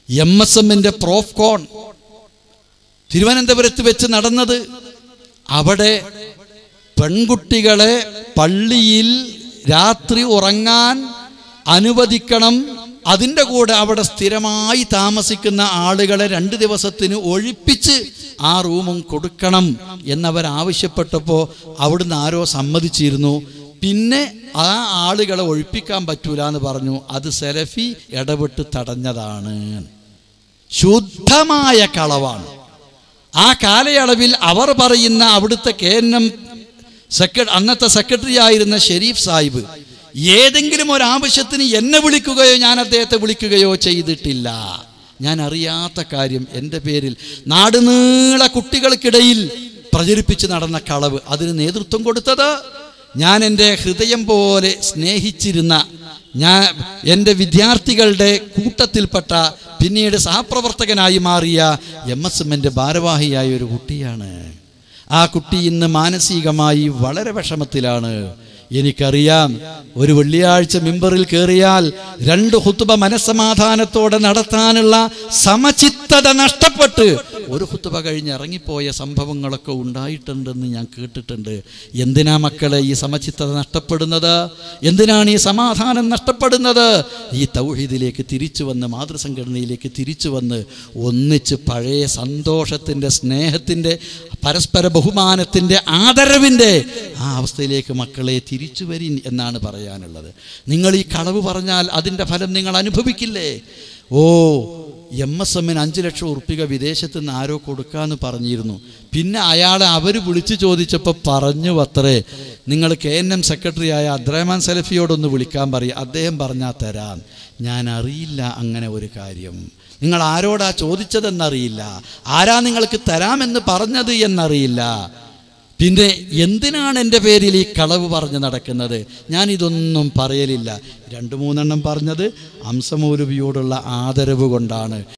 M S എമ്മിൻ്റെ പ്രോഫ്കോൺ തിരുവനന്തപുരത്ത് വെച്ച് നടന്നത് അവിടെ പെൺകുട്ടികളെ പള്ളിയിൽ രാത്രി ഉറങ്ങാൻ അനുവദിക്കണം അതിൻ്റെ കൂടെ അവിടെ സ്ഥിരമായി താമസിക്കുന്ന ആളുകളെ രണ്ട് ദിവസത്തിന് ഒഴിപ്പിച്ച് ആ റൂമും കൊടുക്കണം എന്നവർ ആവശ്യപ്പെട്ടപ്പോൾ അവിടുന്ന് ആരോ സമ്മതിച്ചിരുന്നു പിന്നെ ആ ആളുകളെ ഒഴിപ്പിക്കാൻ പറ്റൂല എന്ന് പറഞ്ഞു അത് സെലഫി ഇടപെട്ട് തടഞ്ഞതാണ് ശുദ്ധമായ കളവാണ് ആ കാലയളവിൽ അവർ പറയുന്ന അവിടുത്തെ കെ എൻ എം സെക്ര അന്നത്തെ സെക്രട്ടറി ആയിരുന്ന ഷെരീഫ് സാഹിബ് ഏതെങ്കിലും ഒരു ആവശ്യത്തിന് എന്നെ വിളിക്കുകയോ ഞാൻ അദ്ദേഹത്തെ വിളിക്കുകയോ ചെയ്തിട്ടില്ല ഞാൻ അറിയാത്ത കാര്യം എൻ്റെ പേരിൽ നാടുനീള കുട്ടികൾക്കിടയിൽ പ്രചരിപ്പിച്ച് നടന്ന കളവ് അതിന് നേതൃത്വം കൊടുത്തത് ഞാൻ എൻ്റെ ഹൃദയം പോലെ സ്നേഹിച്ചിരുന്ന ഞാൻ എൻ്റെ വിദ്യാർത്ഥികളുടെ കൂട്ടത്തിൽപ്പെട്ട പിന്നീട് സഹപ്രവർത്തകനായി മാറിയ എം എസ് എമ്മിൻ്റെ ഭാരവാഹിയായ ഒരു കുട്ടിയാണ് ആ കുട്ടി ഇന്ന് മാനസികമായി വളരെ വിഷമത്തിലാണ് എനിക്കറിയാം ഒരു വെള്ളിയാഴ്ച മിമ്പറിൽ കയറിയാൽ രണ്ട് ഹുത്തുബ മനസ്സമാധാനത്തോടെ നടത്താനുള്ള സമചിത്തത നഷ്ടപ്പെട്ട് ഒരു ഹുത്തുബ കഴിഞ്ഞ് ഇറങ്ങിപ്പോയ സംഭവങ്ങളൊക്കെ ഉണ്ടായിട്ടുണ്ടെന്ന് ഞാൻ കേട്ടിട്ടുണ്ട് എന്തിനാ മക്കളെ ഈ സമചിത്തത നഷ്ടപ്പെടുന്നത് എന്തിനാണ് ഈ സമാധാനം നഷ്ടപ്പെടുന്നത് ഈ തൗഹീദിലേക്ക് തിരിച്ചു വന്ന് മാതൃസംഘടനയിലേക്ക് തിരിച്ചു വന്ന് ഒന്നിച്ച് പഴയ സന്തോഷത്തിൻ്റെ സ്നേഹത്തിൻ്റെ പരസ്പര ബഹുമാനത്തിൻ്റെ ആദരവിൻ്റെ ആ അവസ്ഥയിലേക്ക് മക്കളെ തിരിച്ചു വരിൻ എന്നാണ് പറയാനുള്ളത് നിങ്ങൾ ഈ കളവ് പറഞ്ഞാൽ അതിൻ്റെ ഫലം നിങ്ങൾ അനുഭവിക്കില്ലേ ഓ എം എസ് എമ്മിന് അഞ്ച് ലക്ഷം ഉറുപ്പിക വിദേശത്ത് നിന്ന് ആരോ കൊടുക്കാന്ന് പറഞ്ഞിരുന്നു പിന്നെ അയാളെ അവർ വിളിച്ചു ചോദിച്ചപ്പോൾ പറഞ്ഞു അത്രേ നിങ്ങൾ കെ എൻ എം സെക്രട്ടറി ആയ അബ്ദുറഹ്മാൻ സലഫിയോടൊന്ന് വിളിക്കാൻ പറയും അദ്ദേഹം പറഞ്ഞാൽ തരാം ഞാൻ അറിയില്ല അങ്ങനെ ഒരു കാര്യം നിങ്ങൾ ആരോടാ ചോദിച്ചതെന്നറിയില്ല ആരാ നിങ്ങൾക്ക് തരാമെന്ന് പറഞ്ഞത് എന്നറിയില്ല പിന്നെ എന്തിനാണ് എൻ്റെ പേരിൽ ഈ കളവ് പറഞ്ഞ് നടക്കുന്നത് ഞാൻ ഇതൊന്നും പറയലില്ല രണ്ട് മൂന്നെണ്ണം പറഞ്ഞത് അംസമൗലവിയോടുള്ള ആദരവ് കൊണ്ടാണ്